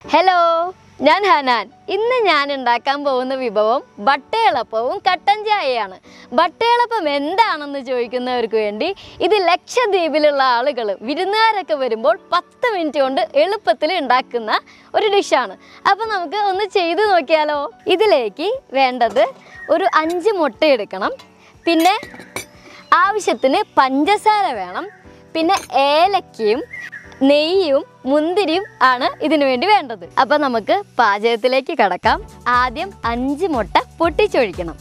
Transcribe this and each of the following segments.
hello ഞാൻ ഹനാൻ ഇന്ന് ഞാൻ ഉണ്ടാക്കാൻ പോകുന്ന വിഭവം ബട്ടയിളപ്പവും കട്ടൻ ചായയാണ് ബട്ടയിളപ്പം എന്താണെന്ന് ചോദിക്കുന്നവർക്ക് വേണ്ടി ഇത് ലക്ഷദ്വീപിലുള്ള ആളുകൾ വിരുന്നുകാരൊക്കെ വരുമ്പോൾ പത്ത് മിനിറ്റ് കൊണ്ട് എളുപ്പത്തിൽ ഉണ്ടാക്കുന്ന ഒരു ഡിഷാണ് അപ്പോൾ നമുക്ക് ഒന്ന് ചെയ്തു നോക്കിയാലോ ഇതിലേക്ക് വേണ്ടത് ഒരു അഞ്ച് മുട്ട എടുക്കണം പിന്നെ ആവശ്യത്തിന് പഞ്ചസാര വേണം പിന്നെ ഏലക്കയും നെയ്യും മുന്തിരിയും ആണ് ഇതിനു വേണ്ടി വേണ്ടത് അപ്പൊ നമുക്ക് പാചകത്തിലേക്ക് കടക്കാം ആദ്യം അഞ്ച് മുട്ട പൊട്ടിച്ചൊഴിക്കണം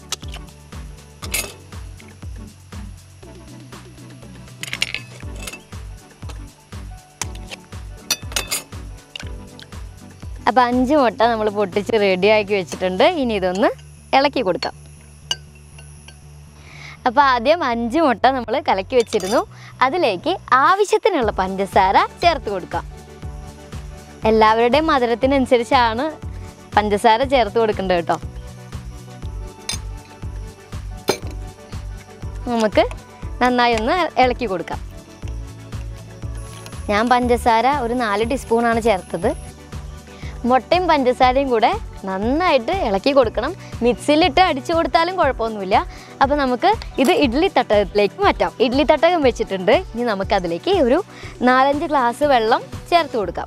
അപ്പൊ അഞ്ച് മുട്ട നമ്മൾ പൊട്ടിച്ച് റെഡിയാക്കി വെച്ചിട്ടുണ്ട് ഇനി ഇതൊന്ന് ഇളക്കി കൊടുക്കാം അപ്പോൾ ആദ്യം അഞ്ച് മുട്ട നമ്മൾ കലക്കി വെച്ചിരുന്നു അതിലേക്ക് ആവശ്യത്തിനുള്ള പഞ്ചസാര ചേർത്ത് കൊടുക്കാം എല്ലാവരുടെയും മധുരത്തിനനുസരിച്ചാണ് പഞ്ചസാര ചേർത്ത് കൊടുക്കേണ്ടത് കേട്ടോ നമുക്ക് നന്നായി ഒന്ന് ഇളക്കി കൊടുക്കാം ഞാൻ പഞ്ചസാര ഒരു നാല് ടീസ്പൂണാണ് ചേർത്തത് മുട്ടയും പഞ്ചസാരയും കൂടെ നന്നായിട്ട് ഇളക്കി കൊടുക്കണം മിക്സിയിലിട്ട് അടിച്ചു കൊടുത്താലും കുഴപ്പമൊന്നുമില്ല അപ്പോൾ നമുക്ക് ഇത് ഇഡ്ഡലി തട്ടകത്തിലേക്ക് മാറ്റാം ഇഡ്ഡലി തട്ടകം വെച്ചിട്ടുണ്ട് ഇനി നമുക്ക് അതിലേക്ക് ഒരു നാലഞ്ച് ഗ്ലാസ് വെള്ളം ചേർത്ത് കൊടുക്കാം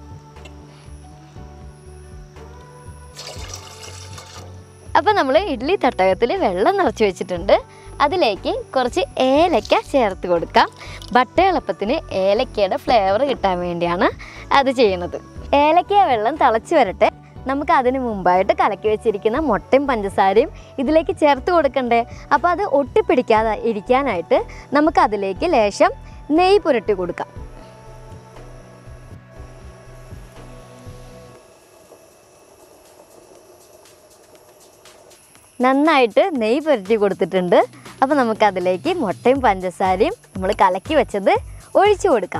അപ്പോൾ നമ്മൾ ഇഡ്ഡലി തട്ടകത്തിൽ വെള്ളം നിറച്ച് വെച്ചിട്ടുണ്ട് അതിലേക്ക് കുറച്ച് ഏലക്ക ചേർത്ത് കൊടുക്കാം ബട്ട എളുപ്പത്തിന് ഏലക്കയുടെ ഫ്ലേവർ കിട്ടാൻ വേണ്ടിയാണ് അത് ചെയ്യുന്നത് ഏലക്ക വെള്ളം തിളച്ച് വരട്ടെ നമുക്ക് അതിന് മുമ്പായിട്ട് കലക്കി വെച്ചിരിക്കുന്ന മുട്ടയും പഞ്ചസാരയും ഇതിലേക്ക് ചേർത്ത് കൊടുക്കണ്ടേ അപ്പോൾ അത് ഒട്ടിപ്പിടിക്കാതെ ഇരിക്കാനായിട്ട് നമുക്ക് അതിലേക്ക് ലേശം നെയ്യ് പുരട്ടി കൊടുക്കാം നന്നായിട്ട് നെയ്യ് പുരട്ടി കൊടുത്തിട്ടുണ്ട് അപ്പോൾ നമുക്കതിലേക്ക് മുട്ടയും പഞ്ചസാരയും നമ്മൾ കലക്കി വെച്ചത് ഒഴിച്ചു കൊടുക്കാം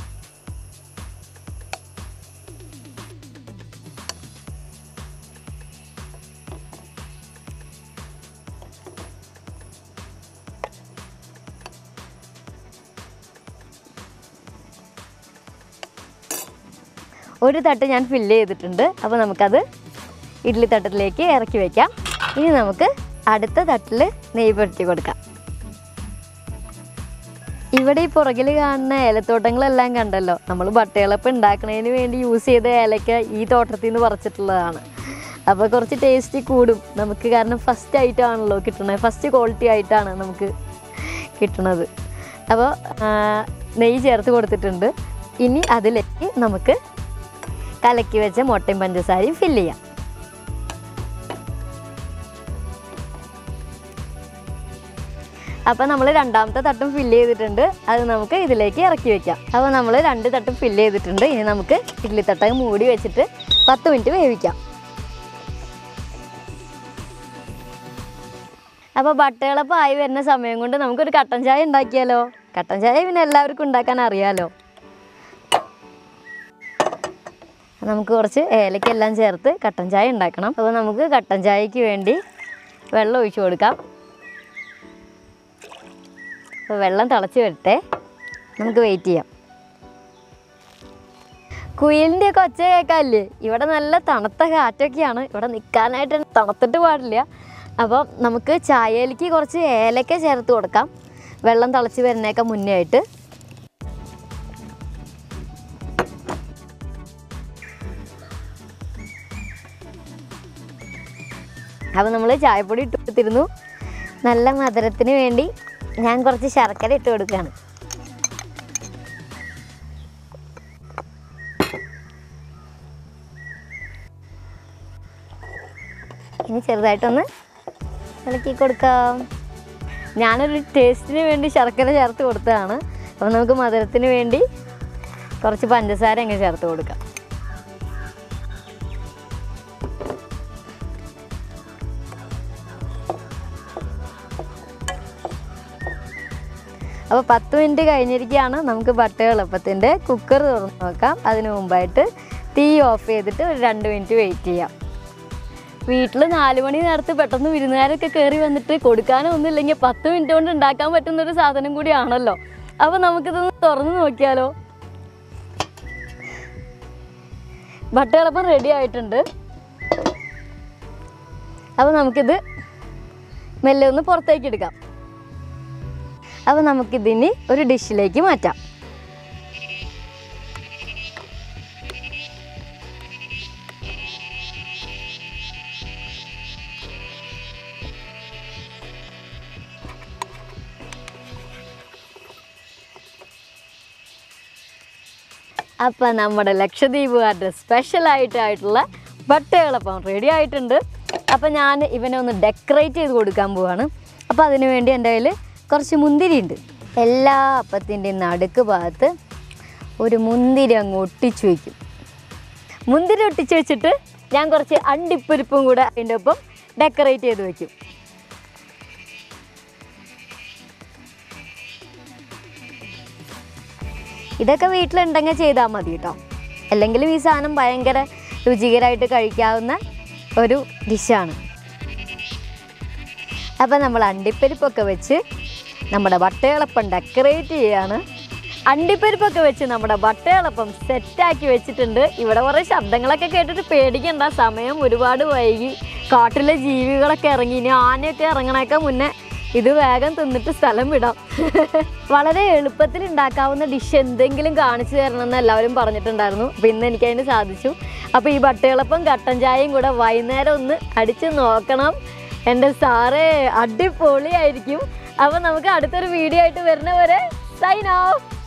ഒരു തട്ട് ഞാൻ ഫില്ല് ചെയ്തിട്ടുണ്ട് അപ്പോൾ നമുക്കത് ഇഡ്ഡലി തട്ടത്തിലേക്ക് ഇറക്കി വയ്ക്കാം ഇനി നമുക്ക് അടുത്ത തട്ടിൽ നെയ്യ് പുരട്ടി കൊടുക്കാം ഇവിടെ ഈ പുറകിൽ കാണുന്ന ഏലത്തോട്ടങ്ങളെല്ലാം കണ്ടല്ലോ നമ്മൾ ബട്ടയിളപ്പ് ഉണ്ടാക്കുന്നതിന് വേണ്ടി യൂസ് ചെയ്ത ഏലക്ക ഈ തോട്ടത്തിൽ നിന്ന് പറിച്ചിട്ടുള്ളതാണ് അപ്പോൾ കുറച്ച് ടേസ്റ്റ് കൂടും നമുക്ക് കാരണം ഫസ്റ്റ് ആയിട്ടാണല്ലോ കിട്ടുന്നത് ഫസ്റ്റ് ക്വാളിറ്റി ആയിട്ടാണ് നമുക്ക് കിട്ടുന്നത് അപ്പോൾ നെയ്യ് ചേർത്ത് കൊടുത്തിട്ടുണ്ട് ഇനി അതിലേക്ക് നമുക്ക് കലക്കി വെച്ച മുട്ടയും പഞ്ചസാരയും ഫില്ല് ചെയ്യാം അപ്പോൾ നമ്മൾ രണ്ടാമത്തെ തട്ടും ഫില്ല് ചെയ്തിട്ടുണ്ട് അത് നമുക്ക് ഇതിലേക്ക് ഇറക്കി വെക്കാം അപ്പോൾ നമ്മൾ രണ്ട് തട്ടും ഫില്ല് ചെയ്തിട്ടുണ്ട് ഇനി നമുക്ക് ഇഡ്ഡലി തട്ടകം മൂടി വെച്ചിട്ട് പത്ത് മിനിറ്റ് വേവിക്കാം അപ്പോൾ ബട്ടകളപ്പം ആയി വരുന്ന സമയം കൊണ്ട് നമുക്കൊരു കട്ടൻ ചായ ഉണ്ടാക്കിയാലോ കട്ടൻ ചായ പിന്നെ എല്ലാവർക്കും ഉണ്ടാക്കാൻ അറിയാലോ നമുക്ക് കുറച്ച് ഏലക്കെല്ലാം ചേർത്ത് കട്ടൻ ചായ ഉണ്ടാക്കണം അപ്പോൾ നമുക്ക് കട്ടൻ ചായക്ക് വേണ്ടി വെള്ളം ഒഴിച്ചു കൊടുക്കാം അപ്പോൾ വെള്ളം തിളച്ച് വരട്ടെ നമുക്ക് വെയിറ്റ് ചെയ്യാം കുയിലിൻ്റെ ഒക്കെ ഒച്ച കേൾക്കാല്ലേ ഇവിടെ നല്ല തണുത്ത കാറ്റൊക്കെയാണ് ഇവിടെ നിൽക്കാനായിട്ട് തണുത്തിട്ട് പാടില്ല അപ്പോൾ നമുക്ക് ചായയിലേക്ക് കുറച്ച് ഏലക്ക ചേർത്ത് കൊടുക്കാം വെള്ളം തിളച്ച് വരുന്നേക്കെ മുന്നേ ആയിട്ട് അപ്പോൾ നമ്മൾ ചായപ്പൊടി ഇട്ട് കൊടുത്തിരുന്നു നല്ല മധുരത്തിന് വേണ്ടി ഞാൻ കുറച്ച് ശർക്കര ഇട്ട് കൊടുക്കുകയാണ് ഇനി ചെറുതായിട്ടൊന്ന് ഇളക്കി കൊടുക്കാം ഞാനൊരു ടേസ്റ്റിന് വേണ്ടി ശർക്കര ചേർത്ത് കൊടുത്തതാണ് അപ്പോൾ നമുക്ക് മധുരത്തിന് വേണ്ടി കുറച്ച് പഞ്ചസാര അങ്ങ് ചേർത്ത് കൊടുക്കാം അപ്പോൾ പത്ത് മിനിറ്റ് കഴിഞ്ഞിരിക്കുകയാണ് നമുക്ക് ബട്ട എളുപ്പത്തിൻ്റെ കുക്കർ തുറന്ന് നോക്കാം അതിന് മുമ്പായിട്ട് തീ ഓഫ് ചെയ്തിട്ട് ഒരു രണ്ട് മിനിറ്റ് വെയിറ്റ് ചെയ്യാം വീട്ടിൽ നാല് മണി നേരത്ത് പെട്ടെന്ന് വിരുന്നുകാരൊക്കെ കയറി വന്നിട്ട് കൊടുക്കാനോ ഒന്നുമില്ലെങ്കിൽ പത്ത് മിനിറ്റ് കൊണ്ട് ഉണ്ടാക്കാൻ പറ്റുന്ന ഒരു സാധനം കൂടിയാണല്ലോ അപ്പോൾ നമുക്കിതൊന്ന് തുറന്ന് നോക്കിയാലോ വട്ടയളപ്പം റെഡി ആയിട്ടുണ്ട് അപ്പോൾ നമുക്കിത് മെല്ലെ ഒന്ന് പുറത്തേക്ക് എടുക്കാം അപ്പോൾ നമുക്കിതിനി ഒരു ഡിഷിലേക്ക് മാറ്റാം അപ്പം നമ്മുടെ ലക്ഷദ്വീപുകാരുടെ സ്പെഷ്യലായിട്ടായിട്ടുള്ള ബട്ടകളപ്പം റെഡി ആയിട്ടുണ്ട് അപ്പം ഞാൻ ഇവനെ ഒന്ന് ഡെക്കറേറ്റ് ചെയ്ത് കൊടുക്കാൻ പോവാണ് അപ്പോൾ അതിന് വേണ്ടി എൻ്റെ കയ്യിൽ കുറച്ച് മുന്തിരി ഉണ്ട് എല്ലാ അപ്പത്തിൻ്റെയും നടുക്ക് ഭാഗത്ത് ഒരു മുന്തിരി അങ്ങ് ഒട്ടിച്ചു വയ്ക്കും മുന്തിരി ഒട്ടിച്ച് വെച്ചിട്ട് ഞാൻ കുറച്ച് അണ്ടിപ്പരിപ്പും കൂടെ അതിൻ്റെ ഒപ്പം ഡെക്കറേറ്റ് ചെയ്ത് വെക്കും ഇതൊക്കെ വീട്ടിലുണ്ടെങ്കിൽ ചെയ്താൽ മതി കേട്ടോ അല്ലെങ്കിലും ഈ സാധനം ഭയങ്കര രുചികരമായിട്ട് കഴിക്കാവുന്ന ഒരു ഡിഷാണ് അപ്പം നമ്മൾ അണ്ടിപ്പരിപ്പൊക്കെ വെച്ച് നമ്മുടെ വട്ടയളപ്പം ഡെക്കറേറ്റ് ചെയ്യാണ് അണ്ടിപ്പരിപ്പൊക്കെ വെച്ച് നമ്മുടെ വട്ടയളപ്പം സെറ്റാക്കി വെച്ചിട്ടുണ്ട് ഇവിടെ കുറേ ശബ്ദങ്ങളൊക്കെ കേട്ടിട്ട് പേടിക്കണ്ട സമയം ഒരുപാട് വൈകി കാട്ടിലെ ജീവികളൊക്കെ ഇറങ്ങി ഇനി ആനയൊക്കെ ഇറങ്ങണേക്കെ മുന്നേ ഇത് വേഗം തിന്നിട്ട് സ്ഥലം വിടാം വളരെ എളുപ്പത്തിൽ ഉണ്ടാക്കാവുന്ന ഡിഷ് എന്തെങ്കിലും കാണിച്ചു തരണമെന്ന് എല്ലാവരും പറഞ്ഞിട്ടുണ്ടായിരുന്നു അപ്പോൾ ഇന്ന് എനിക്കതിന് സാധിച്ചു അപ്പോൾ ഈ ബട്ടയിളപ്പം കട്ടൻ ചായയും കൂടെ വൈകുന്നേരം ഒന്ന് അടിച്ച് നോക്കണം എൻ്റെ സാറേ അടിപൊളിയായിരിക്കും അപ്പോൾ നമുക്ക് അടുത്തൊരു വീഡിയോ ആയിട്ട് വരുന്നവരെ സൈൻ ഓഫ്